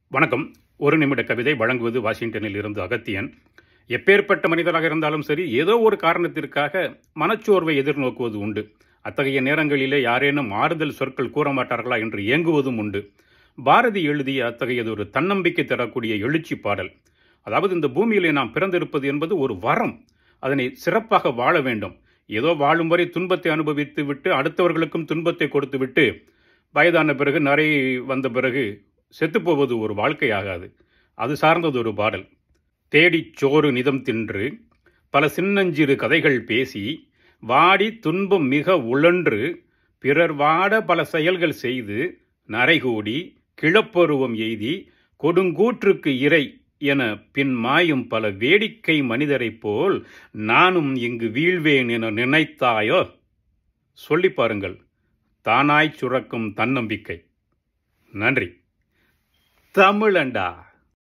வணக்கம் ஒரு நிமிட கவிதை வழங்குவது வாஷிங்டனில் இருந்து அகத்தியன் எப்பேற்பட்ட மனிதராக இருந்தாலும் சரி ஏதோ ஒரு காரணத்திற்காக மனச்சோர்வை எதிர்நோக்குவது உண்டு அத்தகைய நேரங்களிலே யாரேனும் ஆறுதல் சொற்கள் கூற மாட்டார்களா என்று ஏங்குவதும் உண்டு பாரதி எழுதிய அத்தகையதொரு தன்னம்பிக்கை தரக்கூடிய எழுச்சி பாடல் அதாவது இந்த பூமியிலே நாம் பிறந்திருப்பது என்பது ஒரு வரம் அதனை சிறப்பாக வாழ வேண்டும் ஏதோ வாழும் வரை துன்பத்தை அனுபவித்து விட்டு அடுத்தவர்களுக்கும் துன்பத்தை கொடுத்து விட்டு வயதான பிறகு நிறைய வந்த பிறகு செத்துப்போவது ஒரு வாழ்க்கையாகாது அது சார்ந்தது ஒரு பாடல் தேடிச் சோறு நிதம் தின்று பல சின்னஞ்சிறு கதைகள் பேசி வாடி துன்பம் மிக உழன்று பிறர் வாட பல செயல்கள் செய்து நரைகூடி கிளப்பருவம் எய்தி கொடுங்கூற்றுக்கு இறை என பின் மாயும் பல வேடிக்கை மனிதரைப் போல் நானும் இங்கு வீழ்வேன் என நினைத்தாயோ சொல்லி பாருங்கள் தானாய் சுரக்கும் தன்னம்பிக்கை நன்றி தமிழண்டா